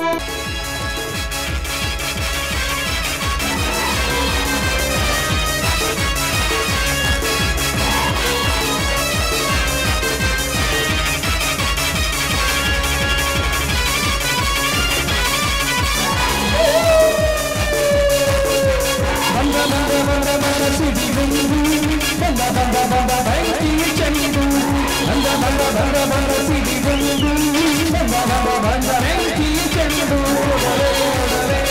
ಬಂದ ಬಂದ ಬಂದ ಬಂದ ಸಿಡಿಗುಂಡು ಬಂದ ಬಂದ ಬಂದ ಬೆಂಕಿ ಚೆಂಡು ಬಂದ ಬಂದ ಬಂದ ಬಂದ ಸಿಡಿಗುಂಡು ಬಂದ ಬಂದ ಬಂದ ಬೆಂಕಿ ಚೆಂಡು ಒಡಲೆ ಒಡಲೆ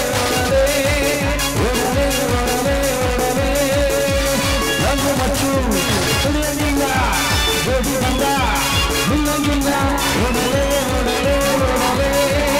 ಒಡಲೆ ಒಡಲೆ ಒಡಲೆ ನಮ್ಮ ಮಚ್ಚು ಕುಡಿಯಲಿಲ್ಲ ಜೋಡಿ ಬಂದ ನಿಲ್ಲಂಗಿಲ್ಲ ಒಡಲೆ ಒಡಲೆ ಒಡಲೆ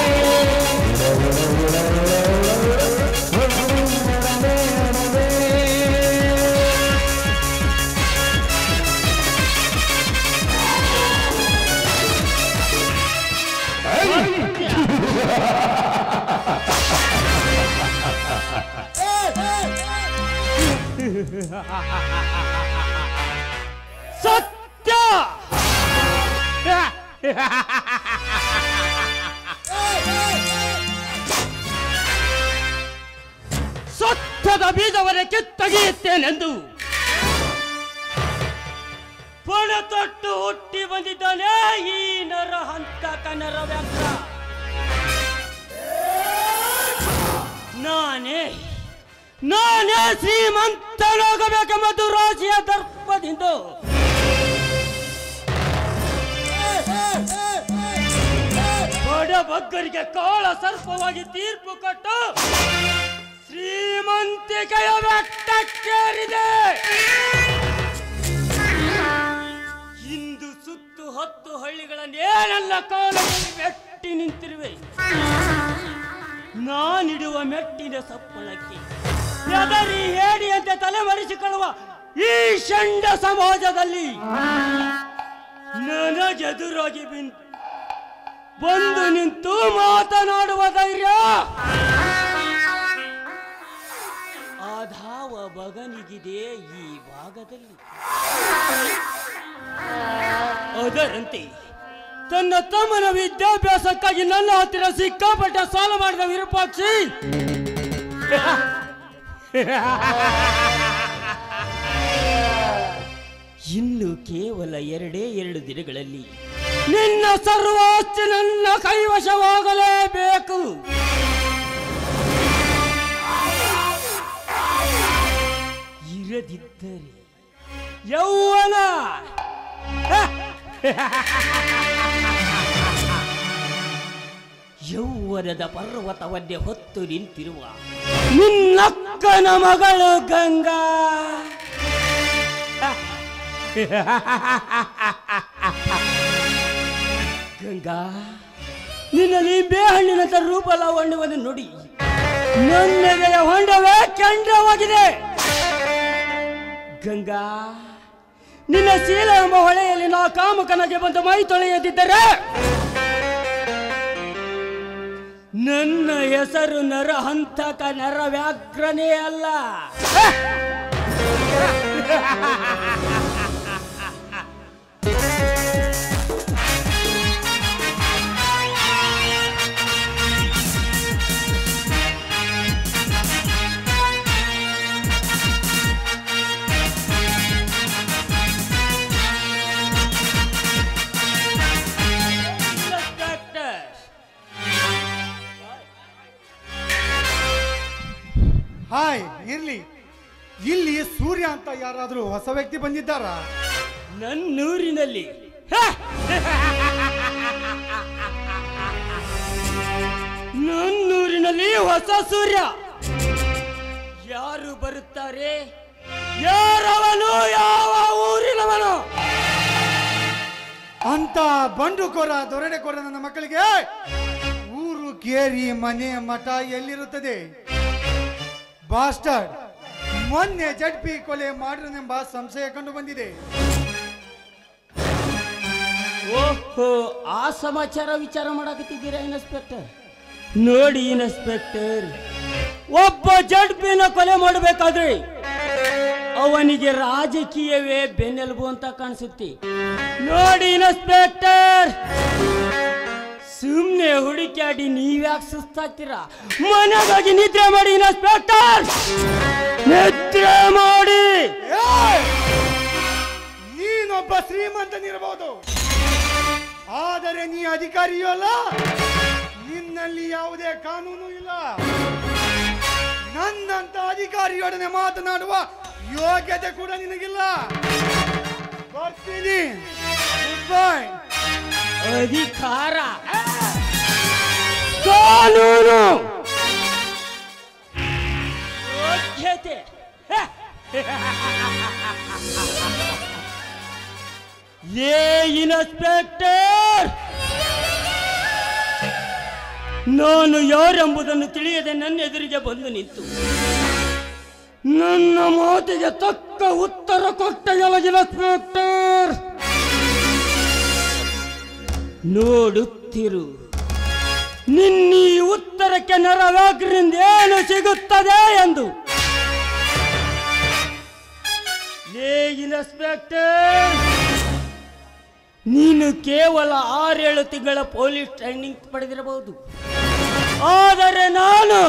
ಸತ್ಯ ಸತ್ಯದ ಬೀಜವನ್ನೇ ಕಿತ್ತೊಗೆಯುತ್ತೇನೆಂದು ಪಣ ತೊಟ್ಟು ಹುಟ್ಟಿ ಬಂದಿದ್ದಾನೆ ಈ ನರ ಹಂತ ಕನರ ವ್ಯಕ್ತ ನಾನೇ ನಾನೇ ಶ್ರೀಮಂತನಾಗಬೇಕೆಂಬ ದುರಾಶೆಯ ದರ್ಪದಿಂದ ಬಡಬಗ್ಗರಿಗೆ ಕಾಳ ಸರ್ಪವಾಗಿ ತೀರ್ಪು ಕೊಟ್ಟು ಶ್ರೀಮಂತಿಕೆಯ ಬೆಟ್ಟಕ್ಕೇರಿದೆ ಇಂದು ಸುತ್ತು ಹತ್ತು ಹಳ್ಳಿಗಳನ್ನೇನೆಲ್ಲ ಕಾಲದಲ್ಲಿ ಮೆಟ್ಟಿ ನಿಂತಿರುವೆ ನಾನಿಡುವ ಮೆಟ್ಟಿನ ಸಪ್ಪಳಕ್ಕೆ ಎದರಿ ಹೇಡಿಯಂತೆ ತಲೆಮರೆಸಿಕೊಳ್ಳುವ ಈ ಷಂಡ ಸಮಾಜದಲ್ಲಿ ನನಗೆದುರಾಗಿ ಬಿನ್ ಬಂದು ನಿಂತು ಮಾತನಾಡುವ ಧೈರ್ಯ ಆಧಾವ ಬಗನಿಗಿದೆ ಈ ಭಾಗದಲ್ಲಿ ಅದರಂತೆ ತನ್ನ ತಮ್ಮನ ವಿದ್ಯಾಭ್ಯಾಸಕ್ಕಾಗಿ ನನ್ನ ಹತ್ತಿರ ಸಿಕ್ಕಾಪಟ್ಟೆ ಸಾಲ ಮಾಡಿದ ವಿರೂಪಾಕ್ಷಿ ಇನ್ನು ಕೇವಲ ಎರಡೇ ಎರಡು ದಿನಗಳಲ್ಲಿ ನಿನ್ನ ಸರ್ವಾಸ್ತಿ ನನ್ನ ಕೈವಶವಾಗಲೇಬೇಕು ಇರದಿದ್ದರೆ ಯೌವನ ಯೌವನದ ಪರ್ವತವನ್ನೇ ಹೊತ್ತು ನಿಂತಿರುವ ನಿನ್ನಕ್ಕನ ಮಗಳು ಗಂಗಾ ಗಂಗಾ ನಿನ್ನ ಲಿಂಬೆ ಹಣ್ಣಿನಂತ ರೂಪ ಲಾವಣ್ಯವನ್ನು ನೋಡಿ ನನ್ನೆದೆಯ ಹೊಂಡವೇ ಕೆಂಡವಾಗಿದೆ ಗಂಗಾ ನಿನ್ನ ಶೀಲ ಎಂಬ ಹೊಳೆಯಲ್ಲಿ ನಾ ಕಾಮಕನಗೆ ಬಂದು ಮೈ ತೊಳೆಯದಿದ್ದರೆ ನನ್ನ ಹೆಸರು ನರ ಹಂತಕ ನರ ವ್ಯಾಘ್ರನೇ ಅಲ್ಲ ಇನ್ಸ್ಪೆಕ್ಟರ್ ಹಾಯ್ ಇರ್ಲಿ ಇಲ್ಲಿ ಸೂರ್ಯ ಅಂತ ಯಾರಾದ್ರೂ ಹೊಸ ವ್ಯಕ್ತಿ ಬಂದಿದ್ದಾರಾ ನನ್ನೂರಿನಲ್ಲಿ ಹ! ನನ್ನೂರಿನಲ್ಲಿ ಹೊಸ ಸೂರ್ಯ ಯಾರು ಬರುತ್ತಾರೆ ಯಾರವನು ಯಾವ ಊರಿನವನು ಅಂತ ಬಂಡುಕೋರ ದೊರಡೆಕೋರ ನನ್ನ ಮಕ್ಕಳಿಗೆ ಊರು ಕೇರಿ ಮನೆ ಮಠ ಎಲ್ಲಿರುತ್ತದೆ ಬಾಸ್ಟರ್ಡ್ ಮೊನ್ನೆ ಜಡ್ಪಿ ಕೊಲೆ ಮಾಡಿರನೆಂಬ ಸಂಶಯ ಕಂಡು ಬಂದಿದೆ ಓಹೋ ಆ ಸಮಾಚಾರ ವಿಚಾರ ಮಾಡಕತ್ತಿದ್ದೀರಾ ಇನ್ಸ್ಪೆಕ್ಟರ್ ನೋಡಿ ಇನ್ಸ್ಪೆಕ್ಟರ್ ಒಬ್ಬ ಜಡ್ಪಿನ ಕೊಲೆ ಮಾಡಬೇಕಾದ್ರೆ ಅವನಿಗೆ ರಾಜಕೀಯವೇ ಬೆನ್ನೆಲುಬು ಅಂತ ಕಾಣಿಸುತ್ತೆ ನೋಡಿ ಇನ್ಸ್ಪೆಕ್ಟರ್ ಸುಮ್ನೆ ಹುಡುಕ್ಯಾಡಿ ನೀವ್ಯಾಕೆ ಸುಸ್ತಾಗ್ತೀರಾ ಮನೆಗಾಗಿ ನಿದ್ರೆ ಮಾಡಿ ಇನ್ಸ್ಪೆಕ್ಟರ್ ನಿದ್ರೆ ಮಾಡಿ ಏಯ್! ನೀನೊಬ್ಬ ಶ್ರೀಮಂತನಿರಬಹುದು ಆದರೆ ನೀ ಅಧಿಕಾರಿಯೂ ಅಲ್ಲ ನಿನ್ನಲ್ಲಿ ಯಾವುದೇ ಕಾನೂನು ಇಲ್ಲ ನನ್ನಂತ ಅಧಿಕಾರಿಯೊಡನೆ ಮಾತನಾಡುವ ಯೋಗ್ಯತೆ ಕೂಡ ನಿನಗಿಲ್ಲ ಬರ್ತೀನಿ Goodbye. ಅಧಿಕಾರ ಕಾನೂನು ಯೋಗ್ಯತೆ ಲೇ ಇನ್ಸ್ಪೆಕ್ಟರ್ ನಾನು ಯಾರೆಂಬುದನ್ನು ತಿಳಿಯದೆ ನನ್ನ ಎದುರಿಗೆ ಬಂದು ನಿಂತು ನನ್ನ ಮಾತಿಗೆ ತಕ್ಕ ಉತ್ತರ ಕೊಟ್ಟ ಇನ್ಸ್ಪೆಕ್ಟರ್ ನೋಡುತ್ತಿರು ನಿನ್ನೀ ಉತ್ತರಕ್ಕೆ ನರವ್ಯಾಗ್ರಿಂದ ಏನು ಸಿಗುತ್ತದೆ ಎಂದು ಲೇ ಇನ್ಸ್ಪೆಕ್ಟರ್ ನೀನು ಕೇವಲ ಆರೇಳು ತಿಂಗಳ ಪೊಲೀಸ್ ಟ್ರೈನಿಂಗ್ ಪಡೆದಿರಬಹುದು ಆದರೆ ನಾನು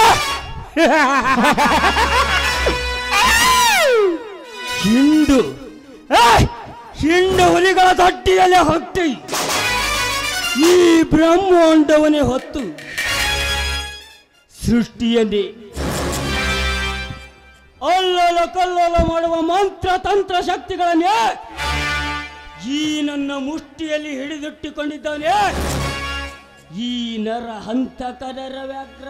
ಹಿಂಡು ಆ! ಹಿಂಡು ಹುಲಿಗಳ ದೊಡ್ಡಿಯಲ್ಲಿ ಹೊಟ್ಟಿ ಈ ಬ್ರಹ್ಮಾಂಡವನೇ ಹೊತ್ತು ಸೃಷ್ಟಿಯಲ್ಲಿ ಅಲ್ಲಲ ಕಲ್ಲಲ ಮಾಡುವ ಮಂತ್ರ ತಂತ್ರ ಶಕ್ತಿಗಳನ್ನೇ ಈ ನನ್ನ ಮುಷ್ಟಿಯಲ್ಲಿ ಹಿಡಿದಿಟ್ಟುಕೊಂಡಿದ್ದಾನೆ ಈ ನರ ಹಂತಕ ನರ ವ್ಯಾಘ್ರ